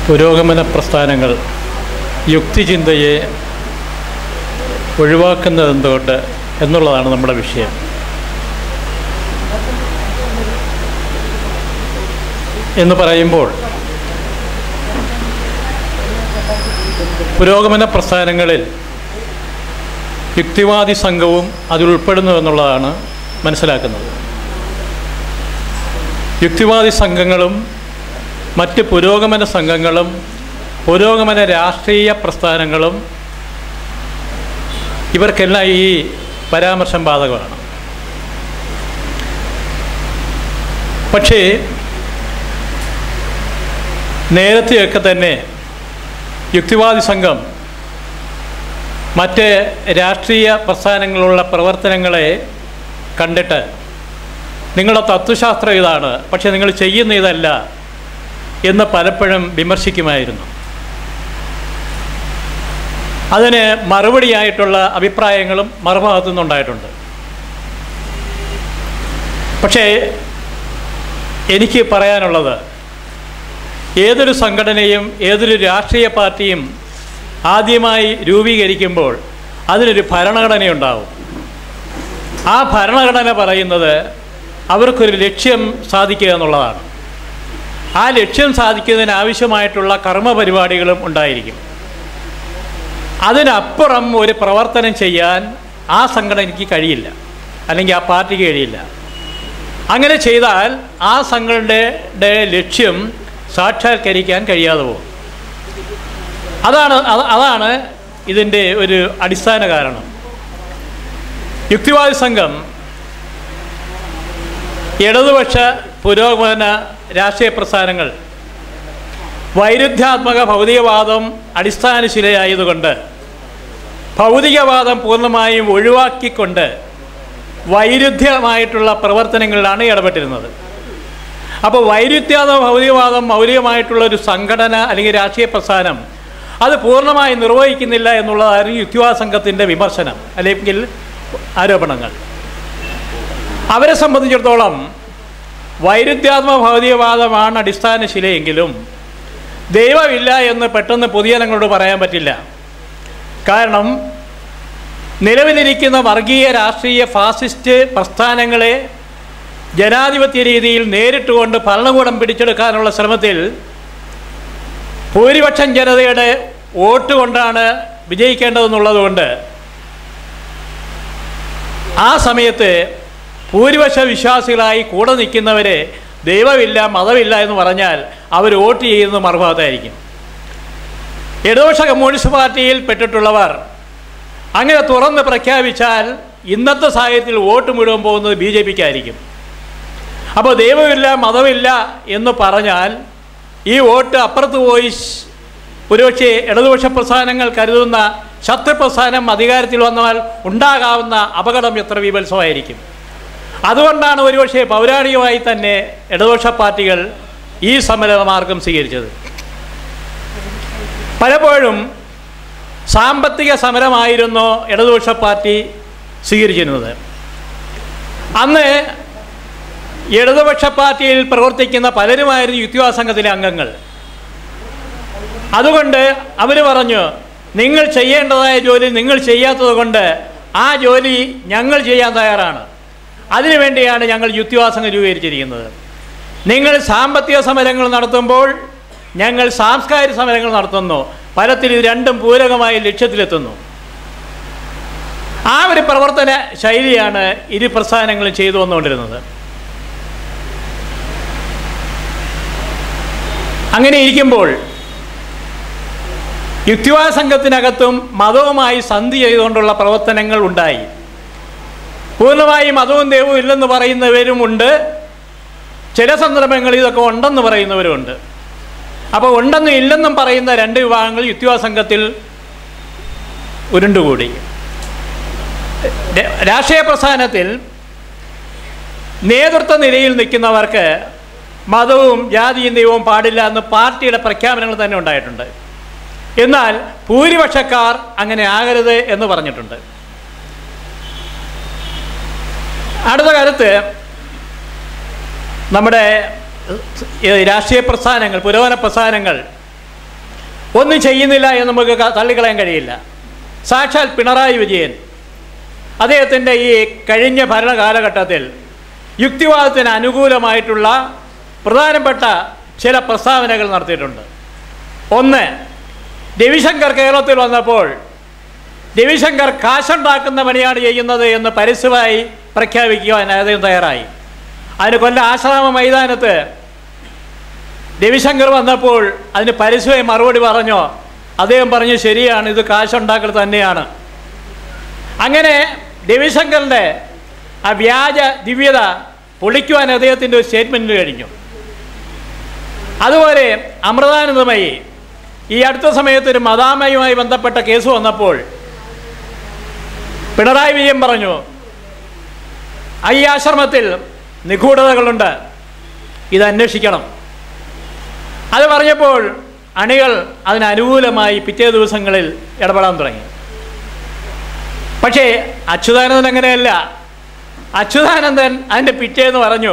പുരോഗമന പ്രസ്ഥാനങ്ങൾ യുക്തിചിന്തയെ ഒഴിവാക്കുന്നത് എന്തുകൊണ്ട് എന്നുള്ളതാണ് നമ്മുടെ വിഷയം എന്ന് പറയുമ്പോൾ പുരോഗമന പ്രസ്ഥാനങ്ങളിൽ യുക്തിവാദി സംഘവും അതിലുൾപ്പെടുന്നു എന്നുള്ളതാണ് മനസ്സിലാക്കുന്നത് യുക്തിവാദി സംഘങ്ങളും മറ്റ് പുരോഗമന സംഘങ്ങളും പുരോഗമന രാഷ്ട്രീയ പ്രസ്ഥാനങ്ങളും ഇവർക്കെല്ലാം ഈ പരാമർശം ബാധകമാണ് പക്ഷേ നേരത്തെയൊക്കെ തന്നെ യുക്തിവാദി സംഘം മറ്റ് രാഷ്ട്രീയ പ്രസ്ഥാനങ്ങളുള്ള പ്രവർത്തനങ്ങളെ കണ്ടിട്ട് നിങ്ങളുടെ തത്വശാസ്ത്രം ഇതാണ് പക്ഷേ നിങ്ങൾ ചെയ്യുന്ന ഇതല്ല എന്ന് പലപ്പോഴും വിമർശിക്കുമായിരുന്നു അതിന് മറുപടിയായിട്ടുള്ള അഭിപ്രായങ്ങളും മറുഭാഗത്തു നിന്നുണ്ടായിട്ടുണ്ട് പക്ഷേ എനിക്ക് പറയാനുള്ളത് ഏതൊരു സംഘടനയും ഏതൊരു രാഷ്ട്രീയ പാർട്ടിയും ആദ്യമായി രൂപീകരിക്കുമ്പോൾ അതിനൊരു ഭരണഘടനയുണ്ടാവും ആ ഭരണഘടന പറയുന്നത് അവർക്കൊരു ലക്ഷ്യം സാധിക്കുക എന്നുള്ളതാണ് ആ ലക്ഷ്യം സാധിക്കുന്നതിന് ആവശ്യമായിട്ടുള്ള കർമ്മപരിപാടികളും ഉണ്ടായിരിക്കും അതിനപ്പുറം ഒരു പ്രവർത്തനം ചെയ്യാൻ ആ സംഘടനയ്ക്ക് കഴിയില്ല അല്ലെങ്കിൽ ആ പാർട്ടിക്ക് കഴിയില്ല അങ്ങനെ ചെയ്താൽ ആ സംഘടനയുടെ ലക്ഷ്യം സാക്ഷാത്കരിക്കാൻ കഴിയാതെ പോകും അതാണ് അത് അതാണ് ഇതിൻ്റെ ഒരു അടിസ്ഥാന കാരണം യുക്തിവാദി സംഘം ഇടതുപക്ഷ പുരോഗമന രാഷ്ട്രീയ പ്രസ്ഥാനങ്ങൾ വൈരുദ്ധ്യാത്മക ഭൗതികവാദം അടിസ്ഥാനശിലയായതുകൊണ്ട് ഭൗതികവാദം പൂർണ്ണമായും ഒഴിവാക്കിക്കൊണ്ട് വൈരുദ്ധ്യമായിട്ടുള്ള പ്രവർത്തനങ്ങളിലാണ് ഇടപെട്ടിരുന്നത് അപ്പോൾ വൈരുദ്ധ്യാത ഭൗതികവാദം മൗലികമായിട്ടുള്ള ഒരു സംഘടന അല്ലെങ്കിൽ രാഷ്ട്രീയ പ്രസ്ഥാനം അത് പൂർണ്ണമായി നിർവഹിക്കുന്നില്ല എന്നുള്ളതായിരുന്നു യുക്തിവാദ സംഘത്തിൻ്റെ വിമർശനം അല്ലെങ്കിൽ ആരോപണങ്ങൾ അവരെ സംബന്ധിച്ചിടത്തോളം വൈരുദ്ധ്യാത്മക ഭൗതികവാദമാണ് അടിസ്ഥാന ശിലയെങ്കിലും ദൈവമില്ല എന്ന് പെട്ടെന്ന് പൊതുജനങ്ങളോട് പറയാൻ പറ്റില്ല കാരണം നിലവിലിരിക്കുന്ന വർഗീയ രാഷ്ട്രീയ ഫാസിസ്റ്റ് പ്രസ്ഥാനങ്ങളെ ജനാധിപത്യ രീതിയിൽ നേരിട്ടുകൊണ്ട് ഭരണകൂടം പിടിച്ചെടുക്കാനുള്ള ശ്രമത്തിൽ ഭൂരിപക്ഷം ജനതയുടെ വോട്ട് കൊണ്ടാണ് വിജയിക്കേണ്ടതെന്നുള്ളതുകൊണ്ട് ആ സമയത്ത് ഭൂരിപക്ഷ വിശ്വാസികളായി കൂടെ നിൽക്കുന്നവരെ ദൈവമില്ല മതമില്ല എന്ന് പറഞ്ഞാൽ അവർ വോട്ട് ചെയ്യുന്നത് മറുഭാഗത്തായിരിക്കും ഇടതുപക്ഷ കമ്മ്യൂണിസ്റ്റ് പാർട്ടിയിൽ പെട്ടിട്ടുള്ളവർ അങ്ങനെ തുറന്ന് പ്രഖ്യാപിച്ചാൽ ഇന്നത്തെ സാഹചര്യത്തിൽ വോട്ട് മുഴുവൻ പോകുന്നത് ബി ജെ പിക്കായിരിക്കും അപ്പോൾ ദൈവമില്ല മതമില്ല എന്ന് പറഞ്ഞാൽ ഈ വോട്ട് അപ്പുറത്ത് പോയി ഒരുപക്ഷെ ഇടതുപക്ഷ പ്രസ്ഥാനങ്ങൾ കരുതുന്ന ശത്രു പ്രസ്ഥാനം അധികാരത്തിൽ വന്നാൽ ഉണ്ടാകാവുന്ന അപകടം എത്ര വിപത്സമായിരിക്കും അതുകൊണ്ടാണ് ഒരുപക്ഷെ പൗരാണികമായി തന്നെ ഇടതുപക്ഷ പാർട്ടികൾ ഈ സമരമാർഗം സ്വീകരിച്ചത് പലപ്പോഴും സാമ്പത്തിക സമരമായിരുന്നു ഇടതുപക്ഷ പാർട്ടി സ്വീകരിച്ചിരുന്നത് അന്ന് ഇടതുപക്ഷ പാർട്ടിയിൽ പ്രവർത്തിക്കുന്ന പലരുമായിരുന്നു യുക്തിവാദ സംഘത്തിലെ അംഗങ്ങൾ അതുകൊണ്ട് അവർ പറഞ്ഞു നിങ്ങൾ ചെയ്യേണ്ടതായ ജോലി നിങ്ങൾ ചെയ്യാത്തത് കൊണ്ട് ആ ജോലി ഞങ്ങൾ ചെയ്യാൻ തയ്യാറാണ് അതിനുവേണ്ടിയാണ് ഞങ്ങൾ യുക്തിവാദ സംഘം രൂപീകരിച്ചിരിക്കുന്നത് നിങ്ങൾ സാമ്പത്തിക സമരങ്ങൾ നടത്തുമ്പോൾ ഞങ്ങൾ സാംസ്കാരിക സമരങ്ങൾ നടത്തുന്നു ഫലത്തിൽ ഇത് രണ്ടും പൂരകമായി ലക്ഷ്യത്തിലെത്തുന്നു ആ ഒരു പ്രവർത്തന ശൈലിയാണ് ഇരു പ്രസ്ഥാനങ്ങളും ചെയ്തു വന്നുകൊണ്ടിരുന്നത് അങ്ങനെ ഇരിക്കുമ്പോൾ യുക്തിവാദ സംഘത്തിനകത്തും മതവുമായി സന്ധി ചെയ്തുകൊണ്ടുള്ള പ്രവർത്തനങ്ങൾ ഉണ്ടായി പൂർണ്ണമായും മതവും ദൈവവും ഇല്ലെന്ന് പറയുന്നവരുമുണ്ട് ചില സന്ദർഭങ്ങളിൽ ഇതൊക്കെ ഉണ്ടെന്ന് പറയുന്നവരുമുണ്ട് അപ്പോൾ ഉണ്ടെന്നും ഇല്ലെന്നും പറയുന്ന രണ്ട് വിഭാഗങ്ങൾ യുക്തിവാദ സംഘത്തിൽ ഉരുണ്ടുകൂടി രാഷ്ട്രീയ പ്രസ്ഥാനത്തിൽ നേതൃത്വ നിലയിൽ നിൽക്കുന്നവർക്ക് മതവും ജാതിയും ദൈവവും പാടില്ല എന്ന് പാർട്ടിയുടെ പ്രഖ്യാപനങ്ങൾ തന്നെ ഉണ്ടായിട്ടുണ്ട് എന്നാൽ ഭൂരിപക്ഷക്കാർ അങ്ങനെ ആകരുത് എന്ന് പറഞ്ഞിട്ടുണ്ട് അടുത്ത കാലത്ത് നമ്മുടെ ഏഹ്, രാഷ്ട്രീയ പ്രസ്ഥാനങ്ങൾ പുരോഗമന പ്രസ്ഥാനങ്ങൾ ഒന്നും ചെയ്യുന്നില്ല എന്ന് നമുക്ക് ക- തള്ളിക്കളയാൻ കഴിയില്ല സാക്ഷാൽ പിണറായി വിജയൻ അദ്ദേഹത്തിൻ്റെ ഈ കഴിഞ്ഞ ഭരണകാലഘട്ടത്തിൽ യുക്തിവാദത്തിന് അനുകൂലമായിട്ടുള്ള പ്രധാനപ്പെട്ട ചില പ്രസ്താവനകൾ നടത്തിയിട്ടുണ്ട് ഒന്ന് രവിശങ്കർ കേരളത്തിൽ വന്നപ്പോൾ രവിശങ്കർ കാശുണ്ടാക്കുന്ന പണിയാണ് ചെയ്യുന്നത് എന്ന് പരസ്യമായി പ്രഖ്യാപിക്കുവാൻ അദ്ദേഹം തയ്യാറായി അതിന് കൊല്ലം ആശ്രാമ മൈതാനത്ത് രവിശങ്കർ വന്നപ്പോൾ അതിന് പരസ്യമായി മറുപടി പറഞ്ഞോ അദ്ദേഹം പറഞ്ഞു ശരിയാണ് ഇത് കാശുണ്ടാക്കൽ തന്നെയാണ് അങ്ങനെ രവിശങ്കറിൻ്റെ ആ വ്യാജ ദിവ്യത പൊളിക്കുവാൻ അദ്ദേഹത്തിൻ്റെ ഒരു സ്റ്റേറ്റ്മെൻറ്റ് കഴിഞ്ഞു അതുപോലെ അമൃതാനന്ദമയി ഈ അടുത്ത സമയത്ത് ഒരു മദാമയുമായി ബന്ധപ്പെട്ട കേസ് വന്നപ്പോൾ പിണറായി വിജയൻ പറഞ്ഞു "ആ ഈ ആശ്രമത്തിൽ നിഗൂഢതകളുണ്ട് ഇത് അന്വേഷിക്കണം അത് പറഞ്ഞപ്പോൾ അണികൾ അതിന് അനുകൂലമായി പിറ്റേ ദിവസങ്ങളിൽ ഇടപെടാൻ തുടങ്ങി പക്ഷേ അച്യുതാനന്ദൻ അങ്ങനെയല്ല അച്യുതാനന്ദൻ അതിൻ്റെ പിറ്റേന്ന് പറഞ്ഞു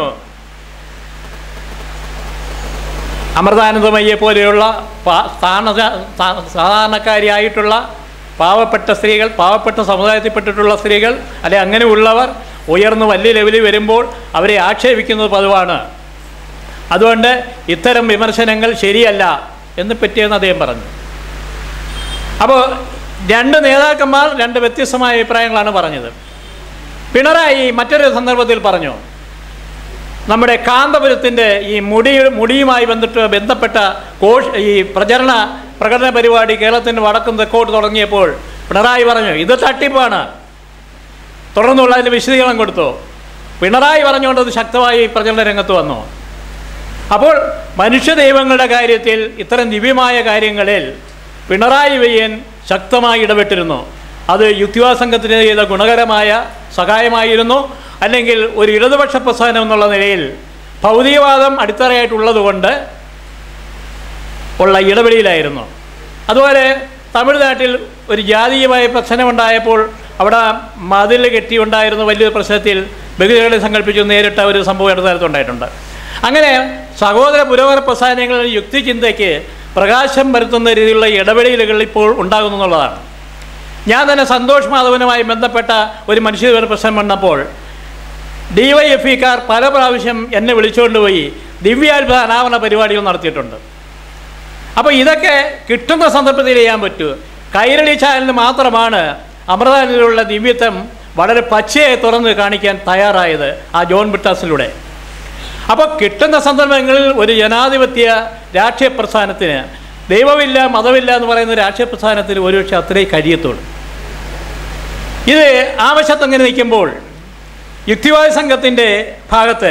അമൃതാനന്ദമയ്യെ പോലെയുള്ള പാ- സ്ഥാന സാ- സാധാരണക്കാരിയായിട്ടുള്ള പാവപ്പെട്ട സ്ത്രീകൾ പാവപ്പെട്ട സമുദായത്തിൽപ്പെട്ടിട്ടുള്ള സ്ത്രീകൾ അല്ലെ അങ്ങനെയുള്ളവർ ഉയർന്ന് വലിയ ലെവലിൽ വരുമ്പോൾ അവരെ ആക്ഷേപിക്കുന്നത് പതിവാണ് അതുകൊണ്ട് ഇത്തരം വിമർശനങ്ങൾ ശരിയല്ല എന്ന് പറ്റിയെന്ന് അദ്ദേഹം പറഞ്ഞു അപ്പോൾ രണ്ട് നേതാക്കന്മാർ രണ്ട് വ്യത്യസ്തമായ അഭിപ്രായങ്ങളാണ് പറഞ്ഞത് പിണറായി മറ്റൊരു സന്ദർഭത്തിൽ പറഞ്ഞു നമ്മുടെ കാന്തപുരത്തിൻ്റെ ഈ മുടി മുടിയുമായി ബന്ധിട്ട് ബന്ധപ്പെട്ട കോഷ് ഈ പ്രചരണ പ്രകടന പരിപാടി കേരളത്തിൻ്റെ വടക്കും തെക്കോട്ട് തുടങ്ങിയപ്പോൾ പിണറായി പറഞ്ഞു ഇത് തട്ടിപ്പാണ് തുടർന്നുള്ള അതിന് വിശദീകരണം കൊടുത്തു പിണറായി പറഞ്ഞുകൊണ്ട് അത് ശക്തമായി പ്രചരണ രംഗത്ത് വന്നു അപ്പോൾ മനുഷ്യ ദൈവങ്ങളുടെ കാര്യത്തിൽ ഇത്തരം ദിവ്യമായ കാര്യങ്ങളിൽ പിണറായി വിജയൻ ശക്തമായി ഇടപെട്ടിരുന്നു അത് യുക്തിവാദ സംഘത്തിന് ചെയ്ത ഗുണകരമായ സഹായമായിരുന്നു അല്ലെങ്കിൽ ഒരു ഇടതുപക്ഷ പ്രസ്ഥാനം എന്നുള്ള നിലയിൽ ഭൗതികവാദം അടിത്തറയായിട്ടുള്ളതുകൊണ്ട് ഉള്ള ഇടപെടലിലായിരുന്നു അതുപോലെ തമിഴ്നാട്ടിൽ ഒരു ജാതീയമായ പ്രശ്നമുണ്ടായപ്പോൾ അവിടെ മതിൽ കെട്ടിയുണ്ടായിരുന്ന വലിയൊരു പ്രശ്നത്തിൽ ബഹുജകളെ സങ്കല്പിച്ചു നേരിട്ട ഒരു സംഭവം ഇടതുണ്ടായിട്ടുണ്ട് അങ്ങനെ സഹോദര പുരോഗമന പ്രസ്ഥാനങ്ങളിൽ യുക്തിചിന്തയ്ക്ക് പ്രകാശം വരുത്തുന്ന രീതിയിലുള്ള ഇടപെടലുകൾ ഇപ്പോൾ ഉണ്ടാകുന്നു എന്നുള്ളതാണ് ഞാൻ തന്നെ സന്തോഷ് മാധവനുമായി ബന്ധപ്പെട്ട ഒരു മനുഷ്യവിവര പ്രശ്നം വന്നപ്പോൾ ഡി വൈ എഫ് ഇക്കാർ പല പ്രാവശ്യം എന്നെ വിളിച്ചുകൊണ്ട് പോയി ദിവ്യാത്ഭുത അനാവരണ പരിപാടികൾ നടത്തിയിട്ടുണ്ട് അപ്പോൾ ഇതൊക്കെ കിട്ടുന്ന സന്ദർഭത്തിൽ ചെയ്യാൻ പറ്റൂ കൈരളി ചാനലിന് മാത്രമാണ് അമൃതാനിലുള്ള ദിവ്യത്വം വളരെ പച്ചയായി തുറന്ന് കാണിക്കാൻ തയ്യാറായത് ആ ജോൺ ബിട്ടാസിലൂടെ അപ്പോൾ കിട്ടുന്ന സന്ദർഭങ്ങളിൽ ഒരു ജനാധിപത്യ രാഷ്ട്രീയ പ്രസ്ഥാനത്തിന് ദൈവമില്ല മതമില്ല എന്ന് പറയുന്ന രാഷ്ട്രീയ പ്രസ്ഥാനത്തിന് ഒരുപക്ഷെ അത്രേ കഴിയത്തുള്ളൂ ഇത് ആവശ്യത്തങ്ങനെ നിൽക്കുമ്പോൾ യുക്തിവാദി സംഘത്തിൻ്റെ ഭാഗത്ത്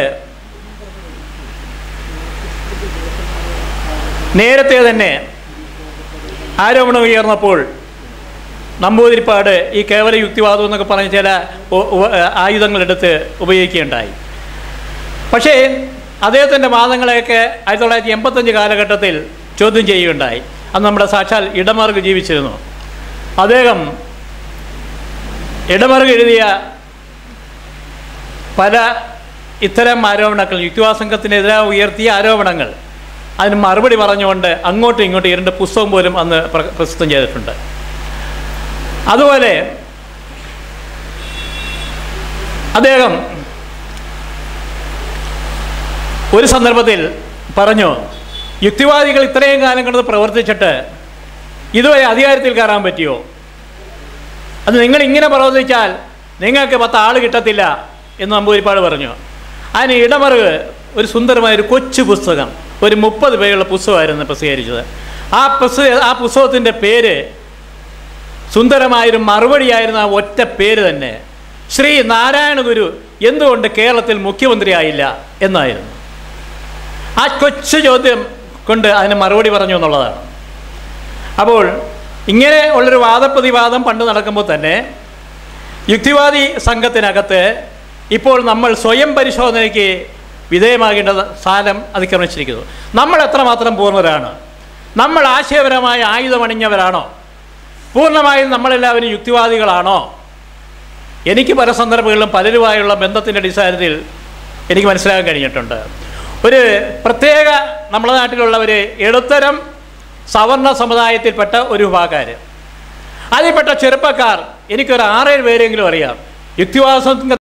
നേരത്തെ തന്നെ ആരോപണം ഉയർന്നപ്പോൾ നമ്പൂതിരിപ്പാട് ഈ കേവല യുക്തിവാദം എന്നൊക്കെ പറഞ്ഞ് ചില ഉ- ഉ- ആയുധങ്ങളെടുത്ത് ഉപയോഗിക്കുകയുണ്ടായി പക്ഷേ അദ്ദേഹത്തിൻ്റെ വാദങ്ങളെയൊക്കെ ആയിരത്തി തൊള്ളായിരത്തി എൺപത്തഞ്ച് കാലഘട്ടത്തിൽ ചോദ്യം ചെയ്യുകയുണ്ടായി അന്ന് നമ്മുടെ സാക്ഷാൽ ഇടമാർഗ് ജീവിച്ചിരുന്നു അദ്ദേഹം ഇടമാർഗ് എഴുതിയ പല ഇത്തരം ആരോപണങ്ങൾ യുക്തിവാദ സംഘത്തിനെതിരെ ഉയർത്തിയ ആരോപണങ്ങൾ അതിന് മറുപടി പറഞ്ഞുകൊണ്ട് അങ്ങോട്ടും ഇങ്ങോട്ടും ഇരണ്ട് പുസ്തകം പോലും അന്ന് പ്ര- പ്രസിദ്ധം ചെയ്തിട്ടുണ്ട് അതുപോലെ അദ്ദേഹം ഒരു സന്ദർഭത്തിൽ പറഞ്ഞു യുക്തിവാദികൾ ഇത്രയും കാലം കൊണ്ട് പ്രവർത്തിച്ചിട്ട് ഇതുവരെ അധികാരത്തിൽ കയറാൻ പറ്റിയോ അത് നിങ്ങൾ ഇങ്ങനെ പ്രവർത്തിച്ചാൽ നിങ്ങൾക്ക് പത്ത് ആൾ കിട്ടത്തില്ല എന്ന് നമ്പൂരിപ്പാട് പറഞ്ഞു അതിന് ഇടമറുക് ഒരു സുന്ദരമായ ഒരു കൊച്ചു പുസ്തകം ഒരു മുപ്പത് പേരുള്ള പുസ്തകമായിരുന്നു പ്രസിദ്ധീകരിച്ചത് ആ പുസ്തക ആ പുസ്തകത്തിൻ്റെ പേര് സുന്ദരമായൊരു മറുപടിയായിരുന്ന ആ ഒറ്റ പേര് തന്നെ ശ്രീ നാരായണ ഗുരു എന്തുകൊണ്ട് കേരളത്തിൽ മുഖ്യമന്ത്രിയായില്ല എന്നായിരുന്നു ആ കൊച്ചു ചോദ്യം കൊണ്ട് അതിന് മറുപടി പറഞ്ഞു എന്നുള്ളതാണ് അപ്പോൾ ഇങ്ങനെ ഉള്ളൊരു വാദപ്രതിവാദം പണ്ട് നടക്കുമ്പോൾ തന്നെ യുക്തിവാദി സംഘത്തിനകത്ത് ഇപ്പോൾ നമ്മൾ സ്വയം പരിശോധനയ്ക്ക് വിധേയമാകേണ്ട സ്ഥാനം അതിക്രമിച്ചിരിക്കുന്നു നമ്മൾ എത്രമാത്രം പൂർണ്ണരാണ് നമ്മൾ ആശയപരമായ ആയുധമണിഞ്ഞവരാണോ പൂർണ്ണമായും നമ്മളെല്ലാവരും യുക്തിവാദികളാണോ എനിക്ക് പല സന്ദർഭങ്ങളിലും പലരുമായുള്ള ബന്ധത്തിൻ്റെ അടിസ്ഥാനത്തിൽ എനിക്ക് മനസ്സിലാക്കാൻ കഴിഞ്ഞിട്ടുണ്ട് ഒരു പ്രത്യേക നമ്മുടെ നാട്ടിലുള്ളവർ ഇടത്തരം സവർണ സമുദായത്തിൽപ്പെട്ട ഒരു വിഭാഗക്കാർ അതിൽപ്പെട്ട ചെറുപ്പക്കാർ എനിക്കൊരു ആറേഴ് പേരെങ്കിലും അറിയാം യുക്തിവാദം